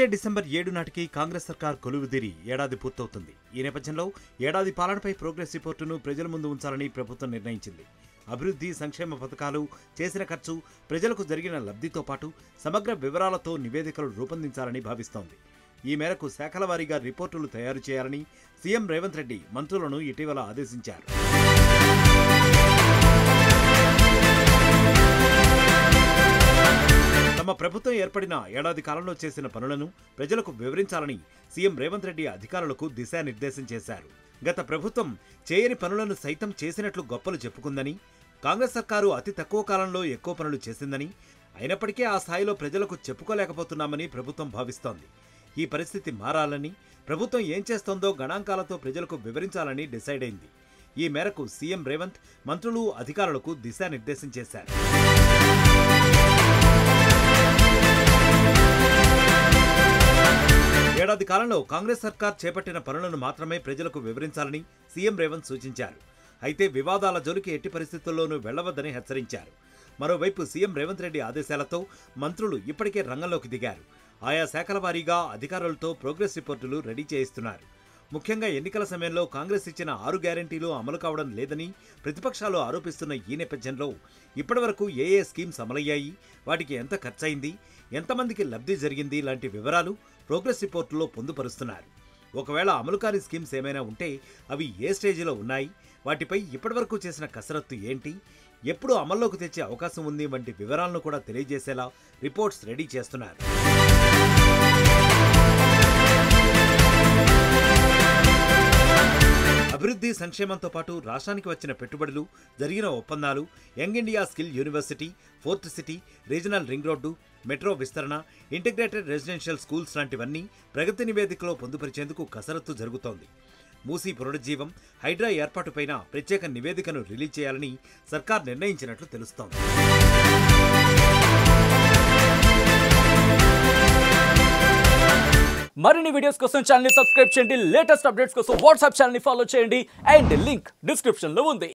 వచ్చే డిసెంబర్ ఏడు నాటికి కాంగ్రెస్ సర్కార్ కొలువుదీరి ఏడాది పూర్తవుతుంది ఈ నేపథ్యంలో ఏడాది పాలనపై ప్రోగ్రెస్ రిపోర్టును ప్రజల ముందు ఉంచాలని ప్రభుత్వం నిర్ణయించింది అభివృద్ధి సంక్షేమ పథకాలు చేసిన ఖర్చు ప్రజలకు జరిగిన లబ్ధితో పాటు సమగ్ర వివరాలతో నివేదికలు రూపొందించాలని భావిస్తోంది ఈ మేరకు శాఖల వారీగా రిపోర్టులు తయారు చేయాలని సీఎం రేవంత్ రెడ్డి మంత్రులను ఇటీవల ఆదేశించారు తమ ప్రభుత్వం ఏర్పడిన ఏడాది కాలంలో చేసిన పనులను ప్రజలకు వివరించాలని సీఎం రేవంత్ రెడ్డి అధికారులకు దిశానిర్దేశం చేశారు గత ప్రభుత్వం చేయని పనులను సైతం చేసినట్లు గొప్పలు చెప్పుకుందని కాంగ్రెస్ సర్కారు అతి తక్కువ కాలంలో ఎక్కువ పనులు చేసిందని అయినప్పటికీ ఆ స్థాయిలో ప్రజలకు చెప్పుకోలేకపోతున్నామని ప్రభుత్వం భావిస్తోంది ఈ పరిస్థితి మారాలని ప్రభుత్వం ఏం చేస్తోందో గణాంకాలతో ప్రజలకు వివరించాలని డిసైడ్ అయింది ఈ మేరకు సీఎం రేవంత్ మంత్రులు అధికారులకు దిశానిర్దేశం చేశారు ఏడాది కాలంలో కాంగ్రెస్ సర్కార్ చేపట్టిన పనులను మాత్రమే ప్రజలకు వివరించాలని సీఎం రేవంత్ సూచించారు అయితే వివాదాల జోలికి ఎట్టి పరిస్థితుల్లోనూ వెళ్లవద్దని హెచ్చరించారు మరోవైపు సీఎం రేవంత్ రెడ్డి ఆదేశాలతో మంత్రులు ఇప్పటికే రంగంలోకి దిగారు ఆయా శాఖల వారీగా అధికారులతో ప్రోగ్రెస్ రిపోర్టులు రెడీ చేయిస్తున్నారు ముఖ్యంగా ఎన్నికల సమయంలో కాంగ్రెస్ ఇచ్చిన ఆరు గ్యారంటీలు అమలు కావడం లేదని ప్రతిపక్షాలు ఆరోపిస్తున్న ఈ నేపథ్యంలో ఇప్పటివరకు ఏ ఏ స్కీమ్స్ అమలయ్యాయి వాటికి ఎంత ఖర్చయింది ఎంతమందికి లబ్ధి జరిగింది లాంటి వివరాలు ప్రోగ్రెస్ రిపోర్టులో పొందుపరుస్తున్నారు ఒకవేళ అమలు కాని స్కీమ్స్ ఏమైనా ఉంటే అవి ఏ స్టేజిలో ఉన్నాయి వాటిపై ఇప్పటివరకు చేసిన కసరత్తు ఏంటి ఎప్పుడు అమల్లోకి తెచ్చే అవకాశం ఉంది వంటి వివరాలను కూడా తెలియజేసేలా రిపోర్ట్స్ రెడీ చేస్తున్నారు అభివృద్ధి సంక్షేమంతో పాటు రాష్ట్రానికి వచ్చిన పెట్టుబడులు జరిగిన ఒప్పందాలు young India skill university fourth city regional ring road metro విస్తరణ ఇంటిగ్రేటెడ్ రెసిడెన్షియల్ స్కూల్స్ లాంటివన్నీ ప్రగతి నివేదికలో పొందుపరిచేందుకు కసరత్తు జరుగుతోంది మూసీ పునరుజ్జీవం హైడ్రా ఏర్పాటుపైన ప్రత్యేక నివేదికను రిలీజ్ చేయాలని సర్కార్ నిర్ణయించినట్లు తెలుస్తోంది మరిన్ని వీడియోస్ కోసం ఛానల్ సబ్స్క్రైబ్ చేయండి లేటెస్ట్ అప్డేట్స్ కోసం వాట్సాప్ ఛానల్ ఫాలో చేయండి అండ్ లింక్ డిస్క్రిప్షన్ లో ఉంది